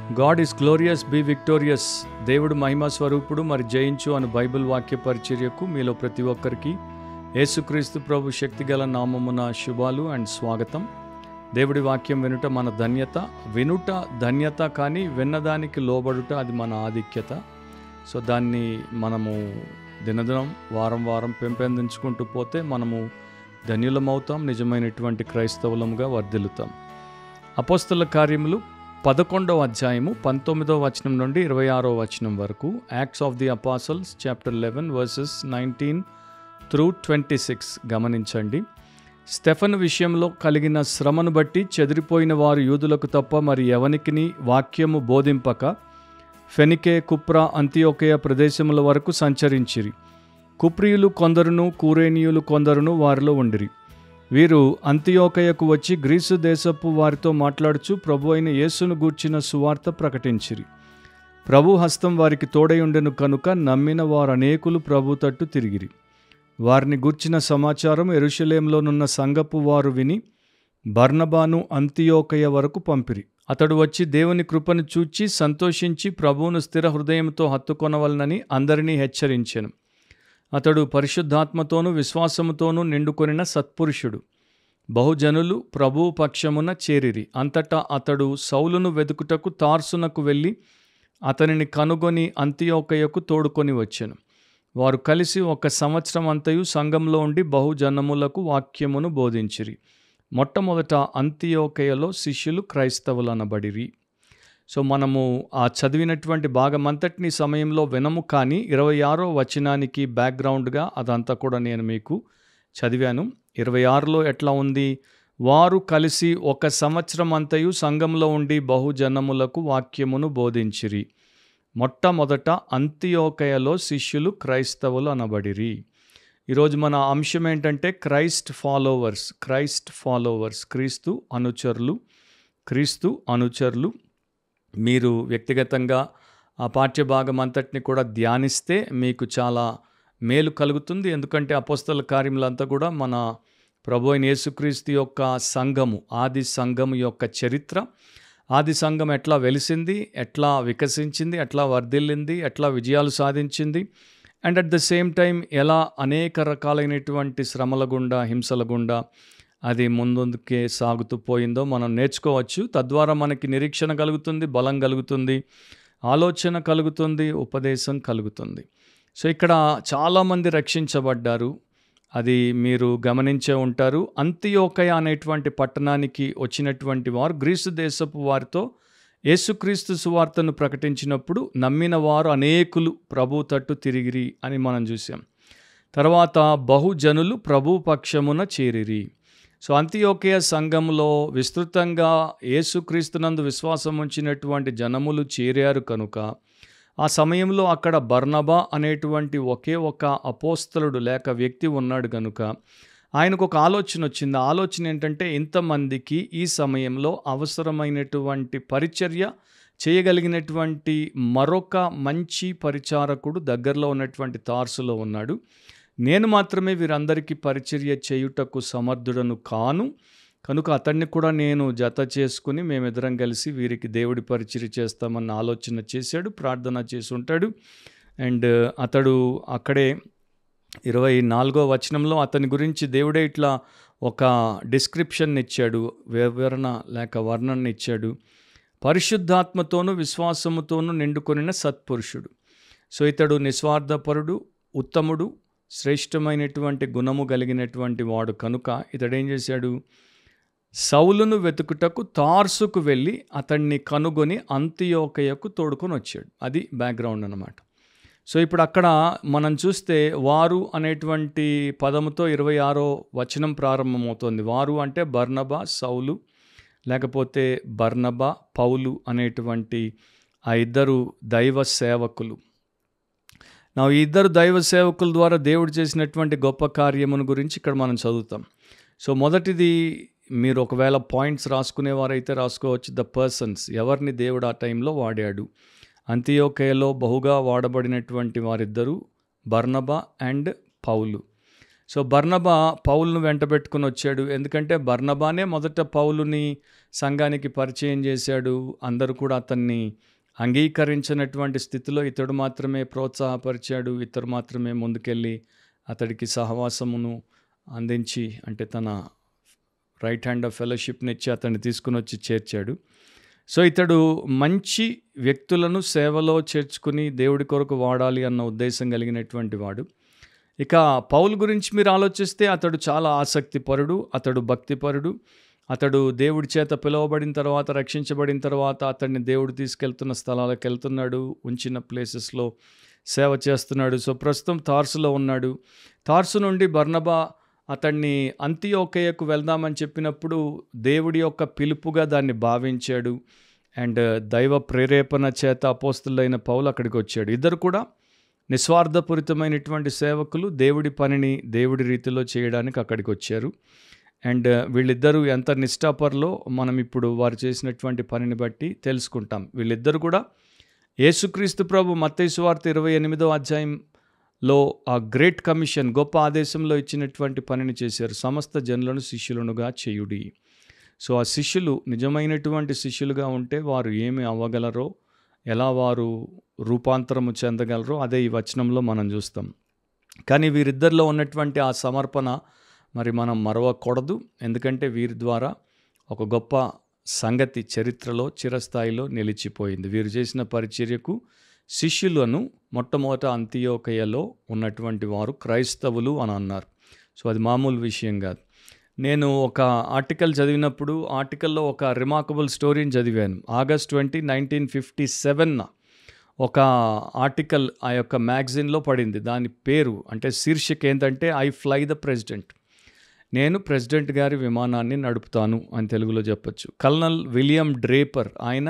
God is glorious be victorious దేవుడు మహిమా స్వరూపుడు మరి జయించు అని బైబిల్ వాక్య పరిచర్యకు మీలో ప్రతి ఒక్కరికి యేసుక్రీస్తు ప్రభు శక్తిగల నామమున శుభాలు అండ్ స్వాగతం దేవుడి వాక్యం వినుట మన ధన్యత వినుట ధన్యత కానీ విన్నదానికి లోబడుట అది మన ఆధిక్యత సో దాన్ని మనము దినదినం వారం వారం పెంపొందించుకుంటూ పోతే మనము ధన్యులమవుతాం నిజమైనటువంటి క్రైస్తవులముగా వర్ధిల్లుతాం అపోస్తల కార్యములు పదకొండవ అధ్యాయము పంతొమ్మిదవ వచనం నుండి ఇరవై ఆరో వచనం వరకు Acts of the Apostles chapter eleven verses nineteen through twenty six గమనించండి స్టెఫన్ విషయంలో కలిగిన శ్రమను బట్టి చెదిరిపోయిన వారు యూదులకు తప్ప మరి ఎవనికిని వాక్యము బోధింపక ఫెనికే కుప్రా అంత్యోకయ ప్రదేశముల వరకు సంచరించిరి కుప్రియులు కొందరును కూరేనియులు కొందరును వారిలో ఉండిరి వీరు అంత్యోకయకు వచ్చి గ్రీసు దేశపు వారితో మాట్లాడుచు ప్రభు అయిన యేసును గూర్చిన సువార్త ప్రకటించిరి ప్రభు హస్తం వారికి తోడయుండెను కనుక నమ్మిన వారు అనేకులు ప్రభు తట్టు తిరిగిరి వారిని గూర్చిన సమాచారం ఎరుషలేంలోనున్న సంగపు వారు విని బర్నబాను అంత్యోకయ వరకు పంపిరి అతడు వచ్చి దేవుని కృపను చూచి సంతోషించి ప్రభువును స్థిర హృదయంతో హత్తుకొనవలనని అందరినీ హెచ్చరించెను అతడు పరిశుద్ధాత్మతోనూ విశ్వాసముతోనూ నిండుకొనిన సత్పురుషుడు బహుజనులు ప్రభు పక్షమున చేరిరి అంతటా అతడు సౌలును వెతుకుటకు తార్సునకు వెళ్ళి అతనిని కనుగొని అంత్యోకయకు తోడుకొని వచ్చెను వారు కలిసి ఒక సంవత్సరం అంతయు సంఘంలో ఉండి బహుజనములకు వాక్యమును బోధించిరి మొట్టమొదట అంత్యోకయలో శిష్యులు క్రైస్తవులనబడిరి సో మనము ఆ చదివినటువంటి భాగమంతటిని సమయంలో వినము కానీ ఇరవై ఆరో వచనానికి బ్యాక్గ్రౌండ్గా అదంతా కూడా నేను మీకు చదివాను ఇరవై ఆరులో ఎట్లా ఉంది వారు కలిసి ఒక సంవత్సరం అంతయు సంఘంలో ఉండి బహుజనములకు వాక్యమును బోధించిరి మొట్టమొదట అంత్యోకయలో శిష్యులు క్రైస్తవులు అనబడిరి ఈరోజు మన అంశం ఏంటంటే క్రైస్ట్ ఫాలోవర్స్ క్రైస్ట్ ఫాలోవర్స్ క్రీస్తు అనుచరులు క్రీస్తు అనుచరులు మీరు వ్యక్తిగతంగా ఆ పాఠ్యభాగం అంతటిని కూడా ధ్యానిస్తే మీకు చాలా మేలు కలుగుతుంది ఎందుకంటే అపోస్తల కార్యములంతా కూడా మన ప్రభు అయిన యేసుక్రీస్తు యొక్క సంఘము ఆది సంఘము యొక్క చరిత్ర ఆది సంఘం ఎట్లా వెలిసింది ఎట్లా వికసించింది ఎట్లా వర్ధిల్లింది ఎట్లా విజయాలు సాధించింది and at the same time ఎలా అనేక రకాలైనటువంటి శ్రమల గుండా హింసల గుండా అది ముందుకే సాగుతూ పోయిందో మనం నేర్చుకోవచ్చు తద్వారా మనకి నిరీక్షణ కలుగుతుంది బలం కలుగుతుంది ఆలోచన కలుగుతుంది ఉపదేశం కలుగుతుంది సో ఇక్కడ చాలామంది రక్షించబడ్డారు అది మీరు గమనించే ఉంటారు అంత్యోకయ అనేటువంటి పట్టణానికి వచ్చినటువంటి వారు గ్రీసు దేశపు వారితో యేసుక్రీస్తు సువార్తను ప్రకటించినప్పుడు నమ్మిన వారు అనేకులు ప్రభు తట్టు తిరిగిరి అని మనం చూసాం తర్వాత బహుజనులు ప్రభు పక్షమున చేరిరి సో అంత్యోకయ సంఘంలో విస్తృతంగా యేసుక్రీస్తునందు విశ్వాసం ఉంచినటువంటి జనములు చేరారు కనుక ఆ సమయంలో అక్కడ బర్నబా అనేటువంటి ఒకే ఒక అపోస్తలుడు లేక వ్యక్తి ఉన్నాడు కనుక ఆయనకు ఒక ఆలోచన వచ్చింది ఆలోచన ఏంటంటే ఇంతమందికి ఈ సమయంలో అవసరమైనటువంటి పరిచర్య చేయగలిగినటువంటి మరొక మంచి పరిచారకుడు దగ్గరలో ఉన్నటువంటి తార్సులో ఉన్నాడు నేను మాత్రమే వీరందరికీ పరిచర్య చేయుటకు సమర్థుడను కాను కనుక అతన్ని కూడా నేను జత చేసుకుని మేమిద్దరం కలిసి వీరికి దేవుడి పరిచర్య చేస్తామన్న ఆలోచన చేశాడు ప్రార్థన చేసి ఉంటాడు అండ్ అతడు అక్కడే ఇరవై నాలుగో వచనంలో అతని గురించి దేవుడే ఇట్లా ఒక డిస్క్రిప్షన్ ఇచ్చాడు వివరణ లేక వర్ణన ఇచ్చాడు పరిశుద్ధాత్మతోనూ విశ్వాసముతోనూ నిండుకొనిన సత్పురుషుడు సో ఇతడు నిస్వార్థపరుడు ఉత్తముడు శ్రేష్టమైనటువంటి గుణము కలిగినటువంటి వాడు కనుక ఇతడేం చేశాడు సౌలును వెతుకుటకు తార్సుకు వెళ్ళి అతన్ని కనుగొని అంత్యోకయకు తోడుకొని వచ్చాడు అది బ్యాక్గ్రౌండ్ అనమాట సో ఇప్పుడు అక్కడ మనం చూస్తే వారు అనేటువంటి పదముతో ఇరవై ఆరో వచనం ప్రారంభమవుతుంది వారు అంటే బర్నబా సౌలు లేకపోతే బర్నబా పౌలు అనేటువంటి ఆ ఇద్దరు దైవ సేవకులు నా ఈ ఇద్దరు దైవ సేవకుల ద్వారా దేవుడు చేసినటువంటి గొప్ప కార్యమును గురించి ఇక్కడ మనం చదువుతాం సో మొదటిది మీరు ఒకవేళ పాయింట్స్ రాసుకునేవారైతే రాసుకోవచ్చు ద పర్సన్స్ ఎవరిని దేవుడు ఆ టైంలో వాడాడు అంత్యోకయలో బహుగా వాడబడినటువంటి వారిద్దరూ బర్నబా అండ్ పౌలు సో బర్నబా పౌలును వెంటబెట్టుకుని వచ్చాడు ఎందుకంటే బర్నబానే మొదట పౌలుని సంఘానికి పరిచయం చేశాడు అందరూ కూడా అతన్ని అంగీకరించినటువంటి స్థితిలో ఇతడు మాత్రమే ప్రోత్సాహపరిచాడు ఇతడు మాత్రమే ముందుకెళ్ళి అతడికి సహవాసమును అందించి అంటే తన రైట్ హ్యాండ్ ఆఫ్ ఫెలోషిప్ని ఇచ్చి అతన్ని తీసుకుని వచ్చి చేర్చాడు సో ఇతడు మంచి వ్యక్తులను సేవలో చేర్చుకుని దేవుడి కొరకు వాడాలి అన్న ఉద్దేశం కలిగినటువంటి వాడు ఇక పౌల్ గురించి మీరు ఆలోచిస్తే అతడు చాలా ఆసక్తిపరుడు అతడు భక్తిపరుడు అతడు దేవుడి చేత పిలువబడిన తర్వాత రక్షించబడిన తర్వాత అతన్ని దేవుడు తీసుకెళ్తున్న స్థలాలకు వెళ్తున్నాడు ఉంచిన ప్లేసెస్లో సేవ చేస్తున్నాడు సో ప్రస్తుతం తార్సులో ఉన్నాడు తార్సు నుండి బర్నబా అతన్ని అంత్యోకయకు వెళ్దామని చెప్పినప్పుడు దేవుడి యొక్క పిలుపుగా దాన్ని భావించాడు అండ్ దైవ ప్రేరేపణ చేత అపోస్తులైన పౌలు అక్కడికి వచ్చాడు ఇద్దరు కూడా నిస్వార్థపూరితమైనటువంటి సేవకులు దేవుడి పనిని దేవుడి రీతిలో చేయడానికి అక్కడికి వచ్చారు అండ్ వీళ్ళిద్దరూ ఎంత నిష్ఠాపరలో మనం ఇప్పుడు వారు చేసినటువంటి పనిని బట్టి తెలుసుకుంటాం వీళ్ళిద్దరు కూడా యేసుక్రీస్తు ప్రభు మత్తయి వార్త ఇరవై ఎనిమిదో అధ్యాయంలో ఆ గ్రేట్ కమిషన్ గొప్ప ఆదేశంలో ఇచ్చినటువంటి పనిని చేశారు సమస్త జనులను శిష్యులనుగా చేయుడి సో ఆ శిష్యులు నిజమైనటువంటి శిష్యులుగా ఉంటే వారు ఏమి అవ్వగలరో ఎలా వారు రూపాంతరము చెందగలరో అదే ఈ వచనంలో మనం చూస్తాం కానీ వీరిద్దరిలో ఉన్నటువంటి ఆ సమర్పణ మరి మనం మరవకూడదు ఎందుకంటే వీరి ద్వారా ఒక గొప్ప సంగతి చరిత్రలో చిరస్థాయిలో నిలిచిపోయింది వీరు చేసిన పరిచర్యకు శిష్యులను మొట్టమొదట అంత్యోకయలో ఉన్నటువంటి వారు క్రైస్తవులు అని అన్నారు సో అది మామూలు విషయం కాదు నేను ఒక ఆర్టికల్ చదివినప్పుడు ఆర్టికల్లో ఒక రిమార్కబుల్ స్టోరీని చదివాను August twenty nineteen fifty seven ఒక ఆర్టికల్ ఆ యొక్క మ్యాగజిన్లో పడింది దాని పేరు అంటే శీర్షిక ఏంటంటే ఐ ఫ్లై ద ప్రెసిడెంట్ నేను ప్రెసిడెంట్ గారి విమానాన్ని నడుపుతాను అని తెలుగులో చెప్పొచ్చు కల్నల్ విలియం డ్రేపర్ ఆయన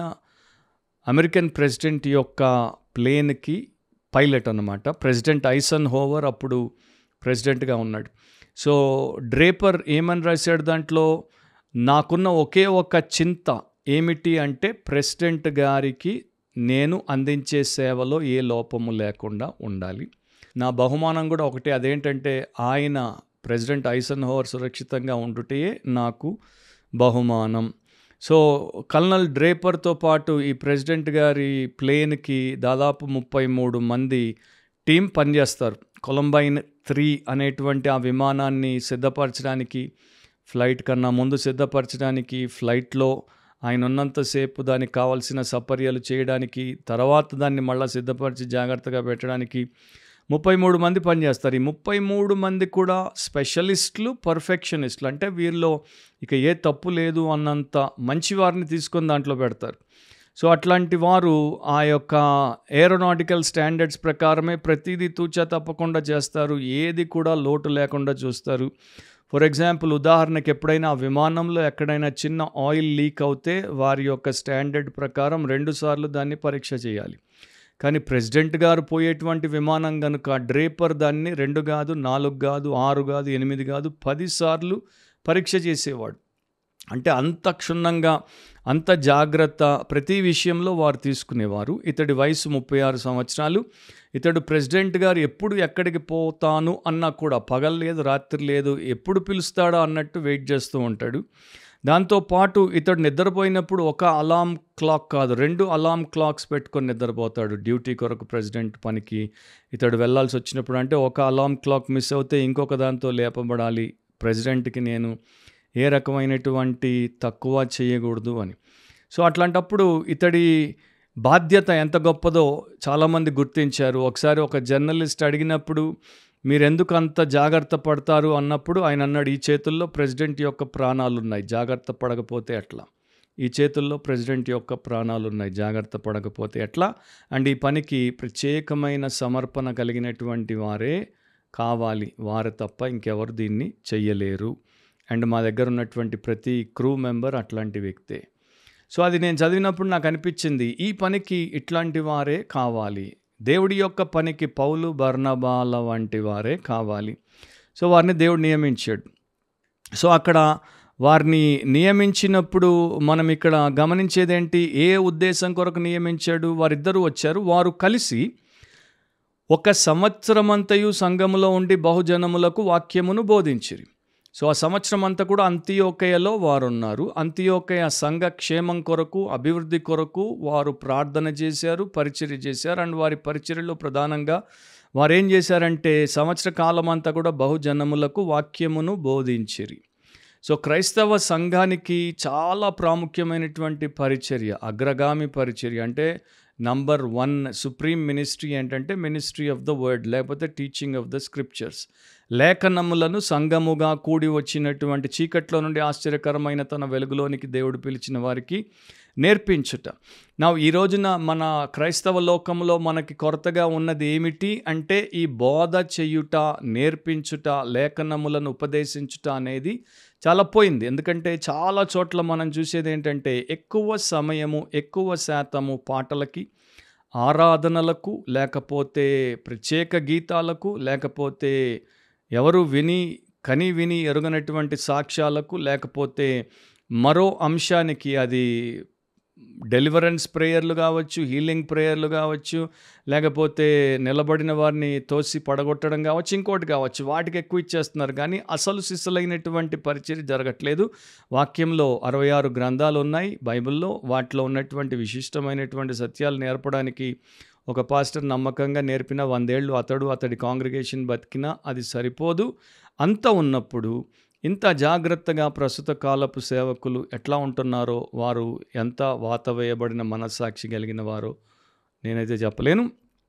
అమెరికన్ ప్రెసిడెంట్ యొక్క ప్లేన్కి పైలట్ అన్నమాట ప్రెసిడెంట్ ఐసన్ హోవర్ అప్పుడు ప్రెసిడెంట్గా ఉన్నాడు సో డ్రేపర్ ఏమని రాశాడు దాంట్లో నాకున్న ఒకే ఒక చింత ఏమిటి అంటే ప్రెసిడెంట్ గారికి నేను అందించే సేవలో ఏ లోపము లేకుండా ఉండాలి నా బహుమానం కూడా ఒకటే అదేంటంటే ఆయన ప్రెసిడెంట్ ఐసన్ హోవర్ సురక్షితంగా ఉండుటే నాకు బహుమానం సో కల్నల్ డ్రేపర్తో పాటు ఈ ప్రెసిడెంట్ గారి ప్లేన్కి దాదాపు ముప్పై మూడు మంది టీం పనిచేస్తారు కొలంబైన్ త్రీ అనేటువంటి ఆ విమానాన్ని సిద్ధపరచడానికి ఫ్లైట్ కన్నా ముందు సిద్ధపరచడానికి ఫ్లైట్లో ఆయన ఉన్నంతసేపు దానికి కావాల్సిన సపర్యలు చేయడానికి తర్వాత దాన్ని మళ్ళీ సిద్ధపరిచి జాగ్రత్తగా పెట్టడానికి ముప్పై మూడు మంది పనిచేస్తారు ఈ ముప్పై మూడు మంది కూడా స్పెషలిస్టులు పర్ఫెక్షనిస్టులు అంటే వీరిలో ఇక ఏ తప్పు లేదు అన్నంత మంచి వారిని తీసుకొని దాంట్లో పెడతారు సో అట్లాంటి వారు ఆ యొక్క ఏరోనాటికల్ స్టాండర్డ్స్ ప్రకారమే ప్రతిదీ తూచా తప్పకుండా చేస్తారు ఏది కూడా లోటు లేకుండా చూస్తారు ఫర్ ఎగ్జాంపుల్ ఉదాహరణకి ఎప్పుడైనా ఆ విమానంలో ఎక్కడైనా చిన్న ఆయిల్ లీక్ అవుతే వారి యొక్క స్టాండర్డ్ ప్రకారం రెండుసార్లు దాన్ని పరీక్ష చేయాలి కానీ ప్రెసిడెంట్ గారు పోయేటువంటి విమానం కనుక డ్రేపర్ దాన్ని రెండు కాదు నాలుగు కాదు ఆరు కాదు ఎనిమిది కాదు పదిసార్లు పరీక్ష చేసేవాడు అంటే అంత క్షుణ్ణంగా అంత జాగ్రత్త ప్రతి విషయంలో వారు తీసుకునేవారు ఇతడి వయసు ముప్పై ఆరు సంవత్సరాలు ఇతడు ప్రెసిడెంట్ గారు ఎప్పుడు ఎక్కడికి పోతాను అన్నా కూడా పగలు లేదు రాత్రి లేదు ఎప్పుడు పిలుస్తాడో అన్నట్టు వెయిట్ చేస్తూ ఉంటాడు దాంతోపాటు ఇతడు నిద్రపోయినప్పుడు ఒక అలాం క్లాక్ కాదు రెండు అలాం క్లాక్స్ పెట్టుకొని నిద్రపోతాడు డ్యూటీ కొరకు ప్రెసిడెంట్ పనికి ఇతడు వెళ్ళాల్సి వచ్చినప్పుడు అంటే ఒక అలాం క్లాక్ మిస్ అవుతే ఇంకొక దాంతో లేపబడాలి ప్రెసిడెంట్కి నేను ఏ రకమైనటువంటి తక్కువ చేయకూడదు అని సో అట్లాంటప్పుడు ఇతడి బాధ్యత ఎంత గొప్పదో చాలామంది గుర్తించారు ఒకసారి ఒక జర్నలిస్ట్ అడిగినప్పుడు మీరు ఎందుకు అంత జాగ్రత్త పడతారు అన్నప్పుడు ఆయన అన్నాడు ఈ చేతుల్లో ప్రెసిడెంట్ యొక్క ప్రాణాలు ఉన్నాయి జాగ్రత్త పడకపోతే ఎట్లా ఈ చేతుల్లో ప్రెసిడెంట్ యొక్క ప్రాణాలు ఉన్నాయి జాగ్రత్త పడకపోతే ఎట్లా అండ్ ఈ పనికి ప్రత్యేకమైన సమర్పణ కలిగినటువంటి వారే కావాలి వారు తప్ప ఇంకెవరు దీన్ని చెయ్యలేరు అండ్ మా దగ్గర ఉన్నటువంటి ప్రతి క్రూ మెంబర్ అట్లాంటి వ్యక్తే సో అది నేను చదివినప్పుడు నాకు అనిపించింది ఈ పనికి ఇట్లాంటి వారే కావాలి దేవుడి యొక్క పనికి పౌలు బర్ణబాల వంటి వారే కావాలి సో వారిని దేవుడు నియమించాడు సో అక్కడ వారిని నియమించినప్పుడు మనం ఇక్కడ గమనించేదేంటి ఏ ఉద్దేశం కొరకు నియమించాడు వారిద్దరూ వచ్చారు వారు కలిసి ఒక సంవత్సరమంతయు సంఘములో ఉండి బహుజనములకు వాక్యమును బోధించిరి సో ఆ సంవత్సరం అంతా కూడా అంత్యోకయలో వారు ఉన్నారు అంత్యోకయ సంఘ క్షేమం కొరకు అభివృద్ధి కొరకు వారు ప్రార్థన చేశారు పరిచర్య చేశారు అండ్ వారి పరిచర్యలో ప్రధానంగా వారు ఏం చేశారంటే సంవత్సర కాలం అంతా కూడా బహుజనములకు వాక్యమును బోధించిరి సో క్రైస్తవ సంఘానికి చాలా ప్రాముఖ్యమైనటువంటి పరిచర్య అగ్రగామి పరిచర్య అంటే నంబర్ వన్ సుప్రీం మినిస్ట్రీ ఏంటంటే మినిస్ట్రీ ఆఫ్ ద వర్డ్ లేకపోతే టీచింగ్ ఆఫ్ ద స్క్రిప్చర్స్ లేఖనములను సంఘముగా కూడి వచ్చినటువంటి చీకట్లో నుండి ఆశ్చర్యకరమైన తన వెలుగులోనికి దేవుడు పిలిచిన వారికి నేర్పించుట నా ఈ రోజున మన క్రైస్తవ లోకంలో మనకి కొరతగా ఉన్నది ఏమిటి అంటే ఈ బోధ చేయుట నేర్పించుట లేఖనములను ఉపదేశించుట అనేది చాలా పోయింది ఎందుకంటే చాలా చోట్ల మనం చూసేది ఏంటంటే ఎక్కువ సమయము ఎక్కువ శాతము పాటలకి ఆరాధనలకు లేకపోతే ప్రత్యేక గీతాలకు లేకపోతే ఎవరు విని కని విని ఎరుగనటువంటి సాక్ష్యాలకు లేకపోతే మరో అంశానికి అది డెలివరెన్స్ ప్రేయర్లు కావచ్చు హీలింగ్ ప్రేయర్లు కావచ్చు లేకపోతే నిలబడిన వారిని తోసి పడగొట్టడం కావచ్చు ఇంకోటి కావచ్చు వాటికి ఎక్కువ ఇచ్చేస్తున్నారు కానీ అసలు సిసలైనటువంటి పరిచయం జరగట్లేదు వాక్యంలో అరవై ఆరు గ్రంథాలు ఉన్నాయి బైబిల్లో వాటిలో ఉన్నటువంటి విశిష్టమైనటువంటి సత్యాలు నేర్పడానికి ఒక పాస్టర్ నమ్మకంగా నేర్పిన వందేళ్ళు అతడు అతడి కాంగ్రిగేషన్ బతికినా అది సరిపోదు అంత ఉన్నప్పుడు ఇంత జాగ్రత్తగా ప్రస్తుత కాలపు సేవకులు ఎట్లా ఉంటున్నారో వారు ఎంత వాత వేయబడిన మనస్సాక్షి కలిగిన వారో నేనైతే చెప్పలేను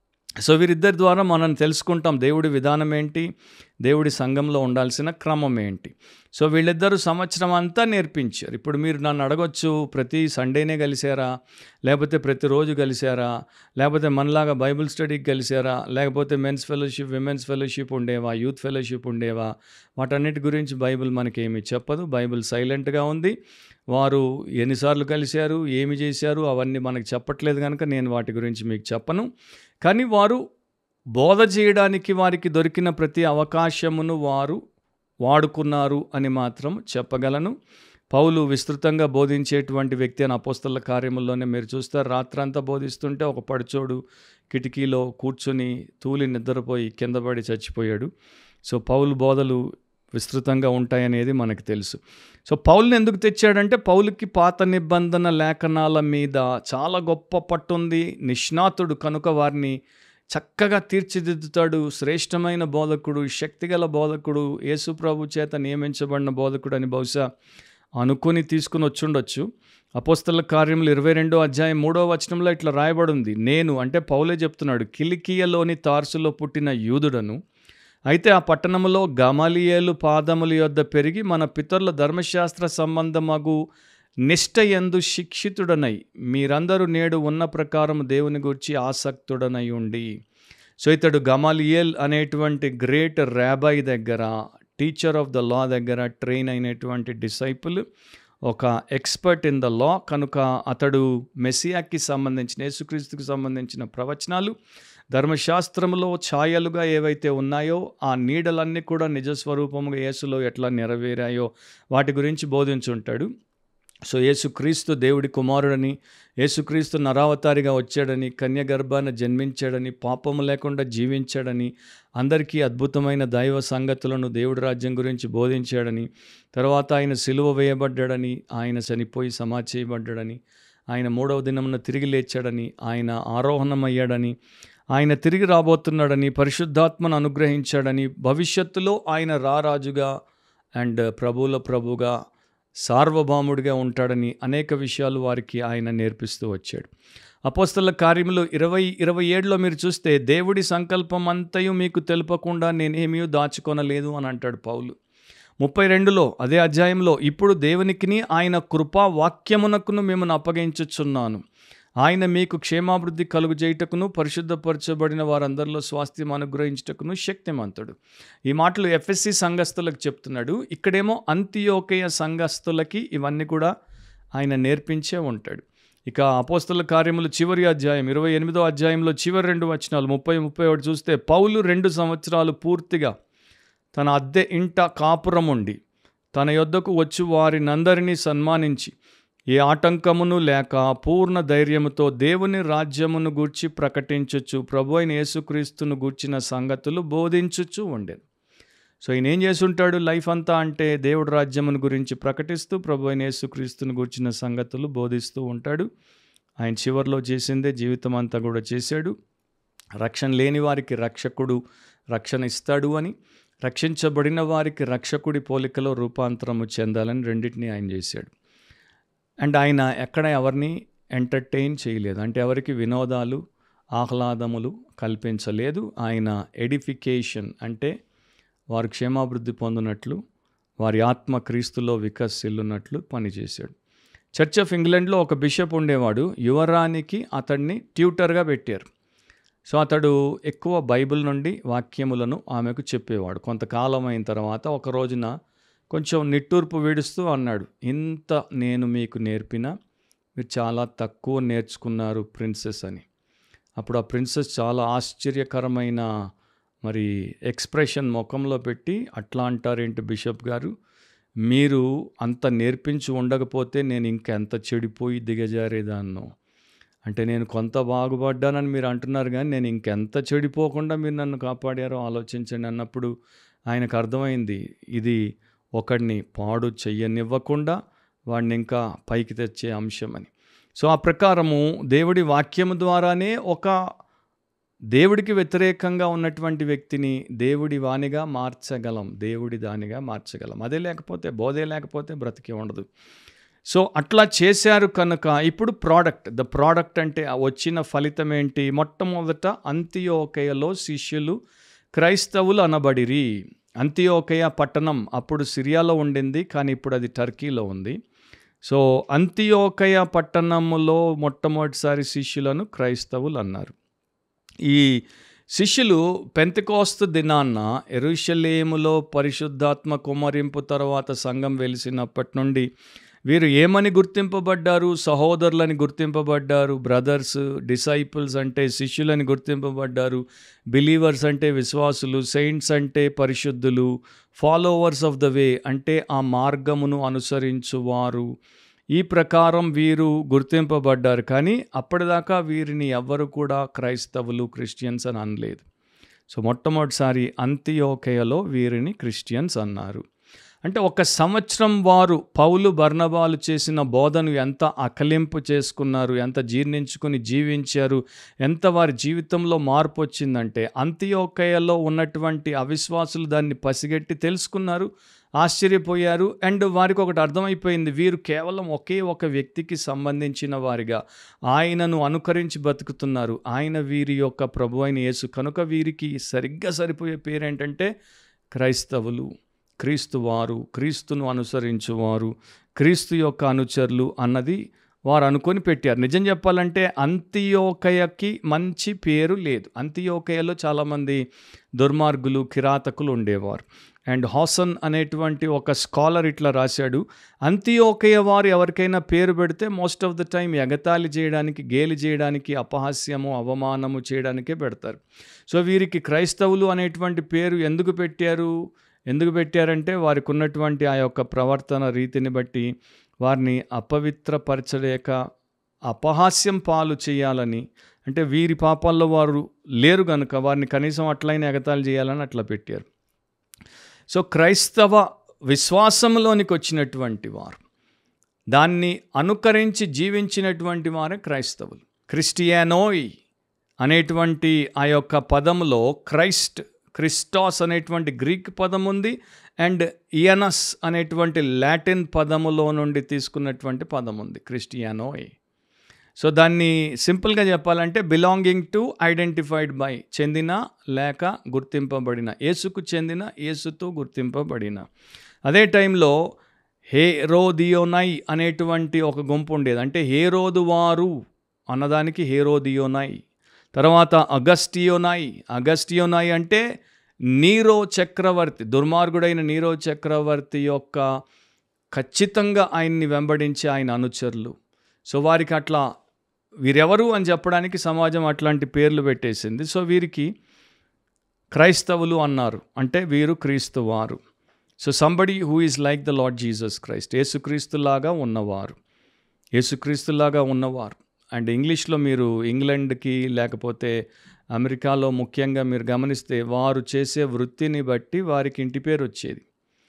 సో వీరిద్దరి ద్వారా మనం తెలుసుకుంటాం దేవుడి విధానం ఏంటి దేవుడి సంఘంలో ఉండాల్సిన క్రమం ఏంటి సో వీళ్ళిద్దరూ సంవత్సరం అంతా నేర్పించారు ఇప్పుడు మీరు నన్ను అడగొచ్చు ప్రతి సండేనే కలిసారా లేకపోతే ప్రతిరోజు కలిసారా లేకపోతే మనలాగా బైబిల్ స్టడీకి కలిసారా లేకపోతే మెన్స్ ఫెలోషిప్ విమెన్స్ ఫెలోషిప్ ఉండేవా యూత్ ఫెలోషిప్ ఉండేవా వాటన్నిటి గురించి బైబిల్ మనకి ఏమి చెప్పదు బైబిల్ సైలెంట్గా ఉంది వారు ఎన్నిసార్లు కలిశారు ఏమి చేశారు అవన్నీ మనకు చెప్పట్లేదు కనుక నేను వాటి గురించి మీకు చెప్పను కానీ వారు బోధ చేయడానికి వారికి దొరికిన ప్రతి అవకాశమును వారు వాడుకున్నారు అని మాత్రం చెప్పగలను పౌలు విస్తృతంగా బోధించేటువంటి వ్యక్తి అని అపోస్తల కార్యముల్లోనే మీరు చూస్తారు రాత్రంతా బోధిస్తుంటే ఒక పడుచోడు కిటికీలో కూర్చొని తూలి నిద్రపోయి కింద పడి చచ్చిపోయాడు సో పౌలు బోధలు విస్తృతంగా ఉంటాయనేది మనకు తెలుసు సో పౌల్ని ఎందుకు తెచ్చాడంటే పౌలుకి పాత నిబంధన లేఖనాల మీద చాలా గొప్ప పట్టుంది నిష్ణాతుడు కనుక వారిని చక్కగా తీర్చిదిద్దుతాడు శ్రేష్టమైన బోధకుడు శక్తిగల బోధకుడు యేసు ప్రభు చేత నియమించబడిన బోధకుడు అని బహుశా అనుకుని తీసుకుని వచ్చుండొచ్చు అపోస్తల కార్యములు ఇరవై రెండో అధ్యాయం మూడో వచనంలో ఇట్లా రాయబడి ఉంది నేను అంటే పౌలే చెప్తున్నాడు కిలికియలోని తార్సులో పుట్టిన యూదుడను అయితే ఆ పట్టణంలో గమాలియేలు పాదముల యొద్ద పెరిగి మన పితరుల ధర్మశాస్త్ర సంబంధమగు నిష్ట ఎందు శిక్షితుడనై మీరందరూ నేడు ఉన్న ప్రకారం దేవుని గురించి ఆసక్తుడనై ఉండి సో ఇతడు గమాలియేల్ అనేటువంటి గ్రేట్ ర్యాబాయ్ దగ్గర టీచర్ ఆఫ్ ద లా దగ్గర ట్రైన్ అయినటువంటి డిసైపుల్ ఒక ఎక్స్పర్ట్ ఇన్ ద లా కనుక అతడు మెస్సియాకి సంబంధించిన యేసుక్రీస్తుకి సంబంధించిన ప్రవచనాలు ధర్మశాస్త్రంలో ఛాయలుగా ఏవైతే ఉన్నాయో ఆ నీడలన్నీ కూడా నిజస్వరూపముగా యేసులో ఎట్లా నెరవేరాయో వాటి గురించి బోధించుంటాడు సో యేసుక్రీస్తు దేవుడి కుమారుడని యేసుక్రీస్తు నరావతారిగా వచ్చాడని కన్యగర్భాన జన్మించాడని పాపము లేకుండా జీవించాడని అందరికీ అద్భుతమైన దైవ సంగతులను దేవుడి రాజ్యం గురించి బోధించాడని తర్వాత ఆయన సిలువ వేయబడ్డాడని ఆయన చనిపోయి సమాధి చేయబడ్డాడని ఆయన మూడవ దినమున తిరిగి లేచాడని ఆయన ఆరోహణమయ్యాడని ఆయన తిరిగి రాబోతున్నాడని పరిశుద్ధాత్మను అనుగ్రహించాడని భవిష్యత్తులో ఆయన రారాజుగా అండ్ ప్రభువుల ప్రభుగా సార్వభౌముడిగా ఉంటాడని అనేక విషయాలు వారికి ఆయన నేర్పిస్తూ వచ్చాడు అపోస్తల కార్యములు ఇరవై ఇరవై ఏడులో మీరు చూస్తే దేవుడి సంకల్పం అంతయు మీకు తెలుపకుండా నేనేమీ దాచుకొనలేదు అని అంటాడు పౌలు ముప్పై రెండులో అదే అధ్యాయంలో ఇప్పుడు దేవునికిని ఆయన కృపా వాక్యమునకును మిమ్మల్ని అప్పగించుచున్నాను ఆయన మీకు క్షేమాభివృద్ధి కలుగు చేయుటకును పరిశుద్ధపరచబడిన వారందరిలో స్వాస్థ్యం అనుగ్రహించుటకును శక్తిమంతుడు ఈ మాటలు ఎఫ్ఎస్సి సంఘస్థులకు చెప్తున్నాడు ఇక్కడేమో అంత్యోకయ సంఘస్థులకి ఇవన్నీ కూడా ఆయన నేర్పించే ఉంటాడు ఇక అపోస్తుల కార్యములు చివరి అధ్యాయం ఇరవై ఎనిమిదో అధ్యాయంలో చివరి రెండు వచనాలు ముప్పై ముప్పై ఒకటి చూస్తే పౌలు రెండు సంవత్సరాలు పూర్తిగా తన అద్దె ఇంట కాపురం ఉండి తన యొద్దకు వచ్చి వారినందరినీ సన్మానించి ఏ ఆటంకమును లేక పూర్ణ ధైర్యముతో దేవుని రాజ్యమును గూర్చి ప్రకటించుచు ప్రభు అయిన యేసుక్రీస్తును గూర్చిన సంగతులు బోధించుచు ఉండేది సో ఈయన ఏం చేసుంటాడు లైఫ్ అంతా అంటే దేవుడి రాజ్యమును గురించి ప్రకటిస్తూ ప్రభు అయిన యేసుక్రీస్తును గూర్చిన సంగతులు బోధిస్తూ ఉంటాడు ఆయన చివరిలో చేసిందే జీవితం అంతా కూడా చేశాడు రక్షణ లేని వారికి రక్షకుడు రక్షణ ఇస్తాడు అని రక్షించబడిన వారికి రక్షకుడి పోలికలో రూపాంతరము చెందాలని రెండింటినీ ఆయన చేశాడు అండ్ ఆయన ఎక్కడ ఎవరిని ఎంటర్టైన్ చేయలేదు అంటే ఎవరికి వినోదాలు ఆహ్లాదములు కల్పించలేదు ఆయన ఎడిఫికేషన్ అంటే వారు క్షేమాభివృద్ధి పొందినట్లు వారి ఆత్మ క్రీస్తులో వికసిల్లున్నట్లు పనిచేశాడు చర్చ్ ఆఫ్ ఇంగ్లాండ్లో ఒక బిషప్ ఉండేవాడు యువరానికి అతన్ని ట్యూటర్గా పెట్టారు సో అతడు ఎక్కువ బైబిల్ నుండి వాక్యములను ఆమెకు చెప్పేవాడు కొంతకాలం అయిన తర్వాత ఒక రోజున కొంచెం నిట్టూర్పు విడుస్తూ అన్నాడు ఇంత నేను మీకు నేర్పిన మీరు చాలా తక్కువ నేర్చుకున్నారు ప్రిన్సెస్ అని అప్పుడు ఆ ప్రిన్సెస్ చాలా ఆశ్చర్యకరమైన మరి ఎక్స్ప్రెషన్ ముఖంలో పెట్టి అట్లా అంటారేంటి బిషప్ గారు మీరు అంత నేర్పించి ఉండకపోతే నేను ఇంకెంత చెడిపోయి దిగజారేదాన్నో అంటే నేను కొంత బాగుపడ్డానని మీరు అంటున్నారు కానీ నేను ఇంకెంత చెడిపోకుండా మీరు నన్ను కాపాడారో ఆలోచించండి అన్నప్పుడు ఆయనకు అర్థమైంది ఇది ఒకడిని పాడు చెయ్యనివ్వకుండా వాడిని ఇంకా పైకి తెచ్చే అంశం అని సో ఆ ప్రకారము దేవుడి వాక్యము ద్వారానే ఒక దేవుడికి వ్యతిరేకంగా ఉన్నటువంటి వ్యక్తిని దేవుడి వానిగా మార్చగలం దేవుడి దానిగా మార్చగలం అదే లేకపోతే బోధే లేకపోతే బ్రతికే ఉండదు సో అట్లా చేశారు కనుక ఇప్పుడు ప్రోడక్ట్ ద ప్రోడక్ట్ అంటే ఆ వచ్చిన ఫలితం ఏంటి మొట్టమొదట అంత్యోకయలో శిష్యులు క్రైస్తవులు అనబడిరి అంత్యోకయ పట్టణం అప్పుడు సిరియాలో ఉండింది కానీ ఇప్పుడు అది టర్కీలో ఉంది సో అంత్యోకయ పట్టణములో మొట్టమొదటిసారి శిష్యులను క్రైస్తవులు అన్నారు ఈ శిష్యులు పెంతకోస్తు దినాన్న ఎరుషలేములో పరిశుద్ధాత్మ కుమ్మరింపు తర్వాత సంఘం వెలిసినప్పటి నుండి వీరు ఏమని గుర్తింపబడ్డారు సహోదరులని గుర్తింపబడ్డారు బ్రదర్స్ డిసైపుల్స్ అంటే శిష్యులని గుర్తింపబడ్డారు బిలీవర్స్ అంటే విశ్వాసులు సెయింట్స్ అంటే పరిశుద్ధులు ఫాలోవర్స్ ఆఫ్ ద వే అంటే ఆ మార్గమును అనుసరించువారు ఈ ప్రకారం వీరు గుర్తింపబడ్డారు కానీ అప్పటిదాకా వీరిని ఎవ్వరు కూడా క్రైస్తవులు క్రిస్టియన్స్ అని అనలేదు సో మొట్టమొదటిసారి అంత్యోకయలో వీరిని క్రిస్టియన్స్ అన్నారు అంటే ఒక సంవత్సరం వారు పౌలు బర్ణబాలు చేసిన బోధను ఎంత అకలింపు చేసుకున్నారు ఎంత జీర్ణించుకుని జీవించారు ఎంత వారి జీవితంలో మార్పు వచ్చిందంటే అంత్యోకయలో ఉన్నటువంటి అవిశ్వాసులు దాన్ని పసిగట్టి తెలుసుకున్నారు ఆశ్చర్యపోయారు అండ్ వారికి ఒకటి అర్థమైపోయింది వీరు కేవలం ఒకే ఒక వ్యక్తికి సంబంధించిన వారిగా ఆయనను అనుకరించి బతుకుతున్నారు ఆయన వీరి యొక్క ప్రభు అయిన యేసు కనుక వీరికి సరిగ్గా సరిపోయే పేరేంటంటే క్రైస్తవులు క్రీస్తు వారు క్రీస్తును అనుసరించువారు క్రీస్తు యొక్క అనుచరులు అన్నది వారు అనుకొని పెట్టారు నిజం చెప్పాలంటే అంత్యోకయకి మంచి పేరు లేదు అంత్యోకయలో చాలామంది దుర్మార్గులు కిరాతకులు ఉండేవారు అండ్ హాసన్ అనేటువంటి ఒక స్కాలర్ ఇట్లా రాశాడు అంత్యోకయ వారు ఎవరికైనా పేరు పెడితే మోస్ట్ ఆఫ్ ద టైం ఎగతాళి చేయడానికి గేలి చేయడానికి అపహాస్యము అవమానము చేయడానికే పెడతారు సో వీరికి క్రైస్తవులు అనేటువంటి పేరు ఎందుకు పెట్టారు ఎందుకు పెట్టారంటే వారికి ఉన్నటువంటి ఆ యొక్క ప్రవర్తన రీతిని బట్టి వారిని అపవిత్రపరచలేక అపహాస్యం పాలు చేయాలని అంటే వీరి పాపాల్లో వారు లేరు కనుక వారిని కనీసం అట్లయినా ఎగతాళి చేయాలని అట్లా పెట్టారు సో క్రైస్తవ విశ్వాసంలోనికి వచ్చినటువంటి వారు దాన్ని అనుకరించి జీవించినటువంటి వారే క్రైస్తవులు క్రిస్టియానోయ్ అనేటువంటి ఆ యొక్క పదంలో క్రైస్ట్ క్రిస్టాస్ అనేటువంటి గ్రీక్ పదం ఉంది అండ్ ఇయనస్ అనేటువంటి లాటిన్ పదములో నుండి తీసుకున్నటువంటి పదం ఉంది క్రిస్టియానోయ్ సో దాన్ని సింపుల్గా చెప్పాలంటే బిలాంగింగ్ టు ఐడెంటిఫైడ్ బై చెందిన లేక గుర్తింపబడిన యేసుకు చెందిన యేసుతో గుర్తింపబడిన అదే టైంలో హేరోదియోనై అనేటువంటి ఒక గుంపు ఉండేది అంటే హేరోదు వారు అన్నదానికి హేరోదియోనై తర్వాత అగస్టియోనాయ్ అగస్టియోనాయ్ అంటే నీరో చక్రవర్తి దుర్మార్గుడైన నీరో చక్రవర్తి యొక్క ఖచ్చితంగా ఆయన్ని వెంబడించే ఆయన అనుచరులు సో వారికి అట్లా వీరెవరు అని చెప్పడానికి సమాజం అట్లాంటి పేర్లు పెట్టేసింది సో వీరికి క్రైస్తవులు అన్నారు అంటే వీరు క్రీస్తు వారు so somebody who is like the Lord Jesus Christ యేసుక్రీస్తులాగా ఉన్నవారు యేసుక్రీస్తులాగా ఉన్నవారు అండ్ ఇంగ్లీష్లో మీరు ఇంగ్లాండ్కి లేకపోతే అమెరికాలో ముఖ్యంగా మీరు గమనిస్తే వారు చేసే వృత్తిని బట్టి వారికి ఇంటి పేరు వచ్చేది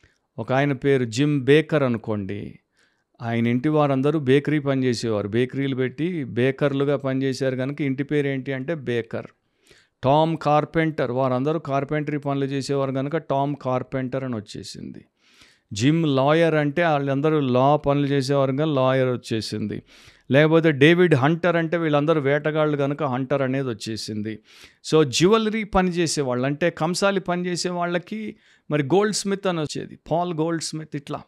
ఒక ఆయన పేరు జిమ్ బేకర్ అనుకోండి ఆయన ఇంటి వారందరూ బేకరీ పనిచేసేవారు బేకరీలు పెట్టి బేకర్లుగా పనిచేశారు కనుక ఇంటి పేరు ఏంటి అంటే బేకర్ టామ్ కార్పెంటర్ వారందరూ కార్పెంటరీ పనులు చేసేవారు కనుక టామ్ కార్పెంటర్ అని వచ్చేసింది జిమ్ లాయర్ అంటే వాళ్ళందరూ లా పనులు చేసేవారు కనుక లాయర్ వచ్చేసింది లేకపోతే డేవిడ్ హంటర్ అంటే వీళ్ళందరూ వేటగాళ్ళు కనుక హంటర్ అనేది వచ్చేసింది సో జ్యువెలరీ పని చేసేవాళ్ళు అంటే కంసాలి పని చేసే వాళ్ళకి మరి గోల్డ్ స్మిత్ అని వచ్చేది పాల్ గోల్డ్ స్మిత్ ఇట్లా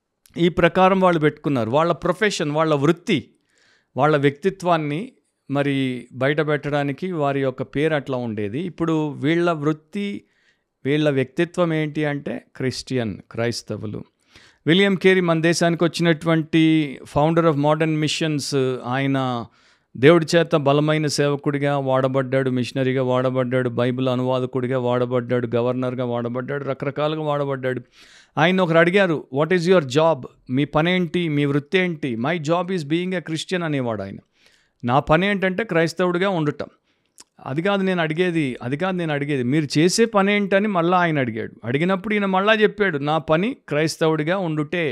ఈ ప్రకారం వాళ్ళు పెట్టుకున్నారు వాళ్ళ ప్రొఫెషన్ వాళ్ళ వృత్తి వాళ్ళ వ్యక్తిత్వాన్ని మరి బయట పెట్టడానికి వారి యొక్క పేరు అట్లా ఉండేది ఇప్పుడు వీళ్ళ వృత్తి వీళ్ళ వ్యక్తిత్వం ఏంటి అంటే క్రిస్టియన్ క్రైస్తవులు విలియం కేరీ మన దేశానికి వచ్చినటువంటి ఫౌండర్ ఆఫ్ మోడర్న్ మిషన్స్ ఆయన దేవుడి చేత బలమైన సేవకుడిగా వాడబడ్డాడు మిషనరీగా వాడబడ్డాడు బైబిల్ అనువాదకుడిగా వాడబడ్డాడు గవర్నర్గా వాడబడ్డాడు రకరకాలుగా వాడబడ్డాడు ఆయన ఒకరు అడిగారు వాట్ ఈజ్ యువర్ జాబ్ మీ పనేంటి మీ వృత్తి ఏంటి my job is being a Christian అనేవాడు ఆయన నా పని ఏంటంటే క్రైస్తవుడిగా ఉండటం అది కాదు నేను అడిగేది అది కాదు నేను అడిగేది మీరు చేసే పని ఏంటని మళ్ళీ ఆయన అడిగాడు అడిగినప్పుడు ఈయన మళ్ళా చెప్పాడు నా పని క్రైస్తవుడిగా ఉండుటే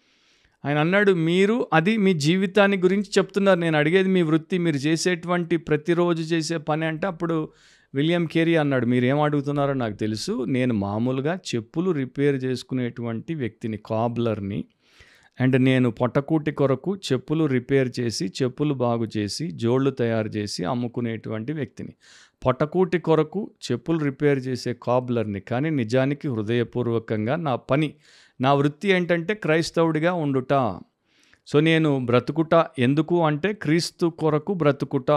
ఆయన అన్నాడు మీరు అది మీ జీవితాన్ని గురించి చెప్తున్నారు నేను అడిగేది మీ వృత్తి మీరు చేసేటువంటి ప్రతిరోజు చేసే పని అంటే అప్పుడు విలియం కేరీ అన్నాడు మీరు ఏం అడుగుతున్నారో నాకు తెలుసు నేను మామూలుగా చెప్పులు రిపేర్ చేసుకునేటువంటి వ్యక్తిని కాబ్లర్ని అండ్ నేను పొట్టకూటి కొరకు చెప్పులు రిపేర్ చేసి చెప్పులు బాగు చేసి జోళ్ళు తయారు చేసి అమ్ముకునేటువంటి వ్యక్తిని పొట్టకూటి కొరకు చెప్పులు రిపేర్ చేసే కాబ్లర్ని కానీ నిజానికి హృదయపూర్వకంగా నా పని నా వృత్తి ఏంటంటే క్రైస్తవుడిగా ఉండుట సో నేను బ్రతుకుట ఎందుకు అంటే క్రీస్తు కొరకు బ్రతుకుట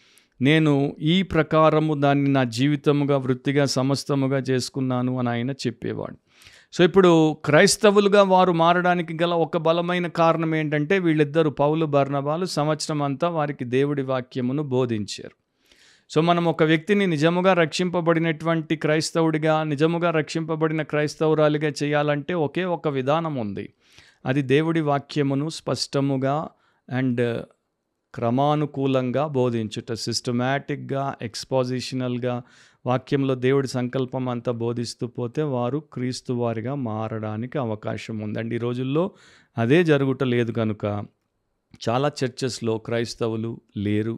నేను ఈ ప్రకారము దాన్ని నా జీవితముగా వృత్తిగా సమస్తముగా చేసుకున్నాను అని ఆయన చెప్పేవాడు సో ఇప్పుడు క్రైస్తవులుగా వారు మారడానికి గల ఒక బలమైన కారణం ఏంటంటే వీళ్ళిద్దరు పౌలు బర్ణబాలు సంవత్సరం అంతా వారికి దేవుడి వాక్యమును బోధించారు సో మనం ఒక వ్యక్తిని నిజముగా రక్షింపబడినటువంటి క్రైస్తవుడిగా నిజముగా రక్షింపబడిన క్రైస్తవురాలిగా చేయాలంటే ఒకే ఒక విధానం ఉంది అది దేవుడి వాక్యమును స్పష్టముగా అండ్ క్రమానుకూలంగా బోధించుట సిస్టమేటిక్గా ఎక్స్పాజిషనల్గా వాక్యంలో దేవుడి సంకల్పం అంతా బోధిస్తూ పోతే వారు క్రీస్తు వారిగా మారడానికి అవకాశం ఉందండి ఈ రోజుల్లో అదే జరుగుటలేదు కనుక చాలా చర్చెస్లో క్రైస్తవులు లేరు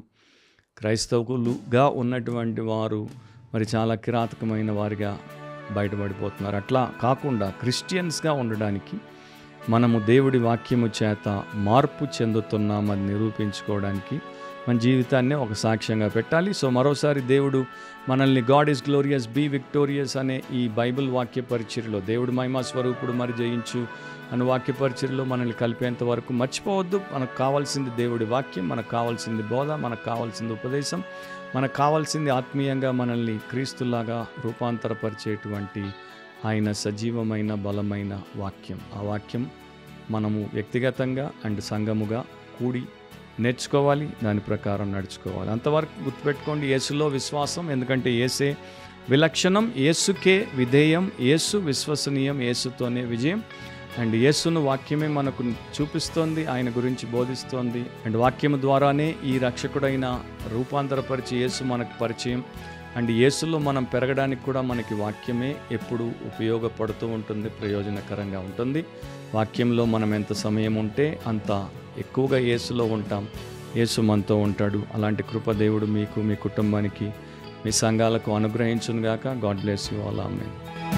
క్రైస్తవులుగా ఉన్నటువంటి వారు మరి చాలా కిరాతకమైన వారిగా బయటపడిపోతున్నారు అట్లా కాకుండా క్రిస్టియన్స్గా ఉండడానికి మనము దేవుడి వాక్యము చేత మార్పు చెందుతున్నామని నిరూపించుకోవడానికి మన జీవితాన్ని ఒక సాక్ష్యంగా పెట్టాలి సో మరోసారి దేవుడు మనల్ని God is glorious be victorious అనే ఈ బైబిల్ వాక్య పరిచర్లో దేవుడు మహిమా స్వరూపుడు మరి జయించు అనే వాక్య పరిచర్లో మనల్ని కలిపేంత వరకు మర్చిపోవద్దు మనకు కావాల్సింది దేవుడి వాక్యం మనకు కావాల్సింది బోధ మనకు కావాల్సింది ఉపదేశం మనకు కావాల్సింది ఆత్మీయంగా మనల్ని క్రీస్తులాగా రూపాంతరపరిచేటువంటి ఆయన సజీవమైన బలమైన వాక్యం ఆ వాక్యం మనము వ్యక్తిగతంగా అండ్ సంఘముగా కూడి నేర్చుకోవాలి దాని ప్రకారం నడుచుకోవాలి అంతవరకు గుర్తుపెట్టుకోండి యేసులో విశ్వాసం ఎందుకంటే ఏసే విలక్షణం యేసుకే విధేయం యేసు విశ్వసనీయం యేసుతోనే విజయం అండ్ యేసును వాక్యమే మనకు చూపిస్తోంది ఆయన గురించి బోధిస్తోంది అండ్ వాక్యం ద్వారానే ఈ రక్షకుడైన రూపాంతరపరిచి యేసు మనకు పరిచయం అండ్ యేసులో మనం పెరగడానికి కూడా మనకి వాక్యమే ఎప్పుడు ఉపయోగపడుతూ ఉంటుంది ప్రయోజనకరంగా ఉంటుంది వాక్యంలో మనం ఎంత సమయం ఉంటే అంత ఎక్కువగా యేసులో ఉంటాం యేసు మనతో ఉంటాడు అలాంటి కృప దేవుడు మీకు మీ కుటుంబానికి మీ సంఘాలకు అనుగ్రహించునుగాక గాడ్ బ్లెస్ యూ ఆల్ ఆమె